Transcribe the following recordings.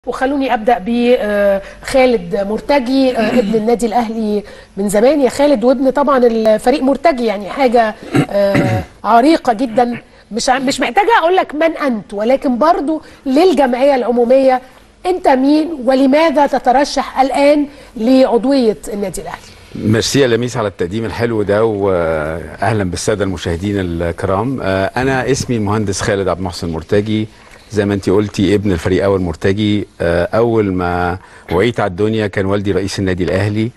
وخلوني ابدا بخالد مرتجي آه، ابن النادي الاهلي من زمان يا خالد وابن طبعا الفريق مرتجي يعني حاجه آه، عريقه جدا مش ع- مش محتاجه اقول لك من انت ولكن برضو للجمعيه العموميه انت مين ولماذا تترشح الان لعضويه النادي الاهلي ميرسي يا لميس على التقديم الحلو ده واهلا بالساده المشاهدين الكرام آه، انا اسمي المهندس خالد عبد المحسن مرتجي زي ما انت قلتي ابن الفريق اول مرتجي آه، اول ما وعيت على الدنيا كان والدي رئيس النادي الاهلي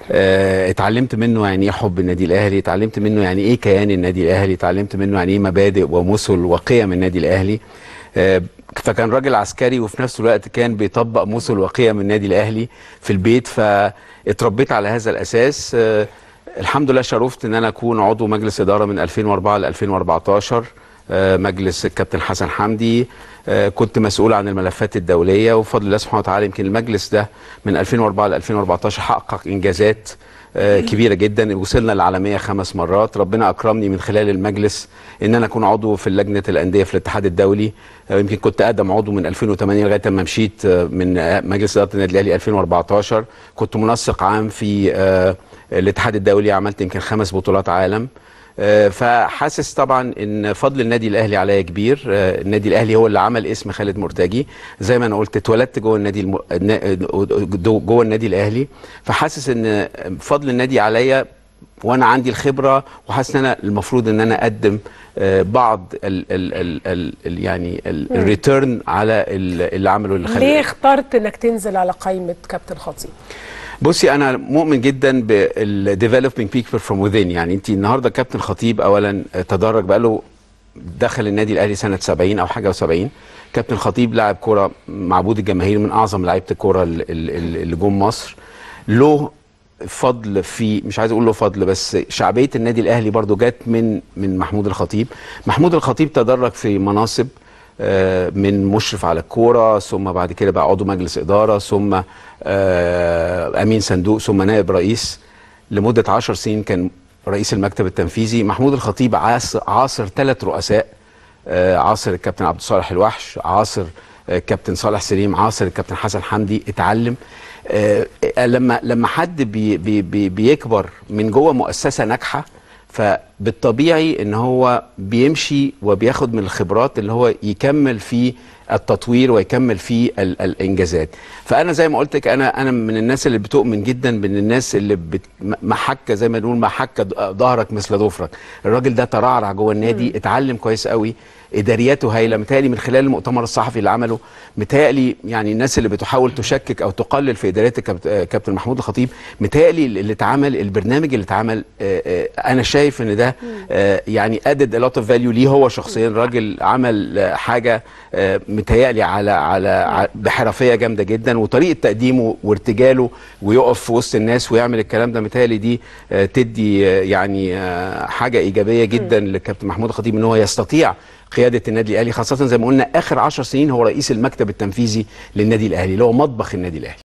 آه، اتعلمت منه يعني ايه حب النادي الاهلي اتعلمت منه يعني ايه كيان النادي الاهلي اتعلمت منه يعني ايه مبادئ ومثل وقيم النادي الاهلي آه، فكان راجل عسكري وفي نفس الوقت كان بيطبق مثل وقيم النادي الاهلي في البيت فاتربيت على هذا الاساس آه، الحمد لله شرفت ان انا اكون عضو مجلس اداره من 2004 ل 2014 آه، مجلس الكابتن حسن حمدي آه، كنت مسؤول عن الملفات الدوليه وبفضل الله سبحانه وتعالى يمكن المجلس ده من 2004 ل 2014 حقق انجازات آه، كبيره جدا وصلنا للعالميه خمس مرات ربنا اكرمني من خلال المجلس ان انا اكون عضو في لجنه الانديه في الاتحاد الدولي آه، يمكن كنت اقدم عضو من 2008 لغايه ما مشيت آه، من آه، مجلس اداره النادي الاهلي 2014 كنت منسق عام في آه، الاتحاد الدولي عملت يمكن خمس بطولات عالم آه، فحاسس طبعا ان فضل النادي الاهلي عليا كبير آه، النادي الاهلي هو اللي عمل اسم خالد مرتجي زي ما انا قلت اتولدت جوه النادي الم... النا- جوه النادي الاهلي فحاسس ان فضل النادي عليا وانا عندي الخبره وحاسس ان انا المفروض ان انا اقدم آه، بعض ال ال ال ال ال يعني الريتيرن على ال- اللي عمله اللي ليه اخترت انك تنزل على قائمه كابتن خطيب بصي انا مؤمن جدا بالديفلوبينج بيبل فروم وذين يعني انت النهارده كابتن خطيب اولا تدرج بقاله دخل النادي الاهلي سنه 70 او حاجه و70 كابتن خطيب لاعب كوره معبود الجماهير من اعظم لعيبه الكوره ال- ال- ال- اللي جم مصر له فضل في مش عايز اقول له فضل بس شعبيه النادي الاهلي برضو جت من من محمود الخطيب محمود الخطيب تدرج في مناصب آه، من مشرف على الكوره ثم بعد كده بقى عضو مجلس اداره ثم آه، امين صندوق ثم نائب رئيس لمده 10 سنين كان رئيس المكتب التنفيذي محمود الخطيب عاصر, عاصر ثلاث رؤساء آه، عاصر الكابتن عبد الصالح الوحش عاصر آه، الكابتن صالح سليم عاصر الكابتن حسن حمدي اتعلم آه، آه، لما لما حد بي بي بي بيكبر من جوه مؤسسه ناجحه فبالطبيعي ان هو بيمشي وبياخد من الخبرات اللي هو يكمل في التطوير ويكمل في ال الانجازات فانا زي ما قلت لك انا انا من الناس اللي بتؤمن جدا من الناس اللي بت محكه زي ما نقول محكه ظهرك مثل ظفرك الراجل ده ترعرع جوه النادي اتعلم كويس قوي ادارياته هايله متهيألي من خلال المؤتمر الصحفي اللي عمله متهيألي يعني الناس اللي بتحاول تشكك او تقلل في ادارات الكابت- آه، كابتن محمود الخطيب متهيألي اللي اتعمل البرنامج اللي اتعمل آه، آه، انا شايف ان ده آه، يعني ادد a lot of value ليه هو شخصيا راجل عمل آه، حاجه آه، متهيألي على على ع- بحرفيه جامده جدا وطريقه تقديمه وارتجاله ويقف في وسط الناس ويعمل الكلام ده متهيألي دي آه، تدي آه، يعني آه، حاجه ايجابيه جدا للكابتن محمود الخطيب ان هو يستطيع قياده النادي الاهلي خاصه زي ما قلنا اخر 10 سنين هو رئيس المكتب التنفيذي للنادي الاهلي اللي هو مطبخ النادي الاهلي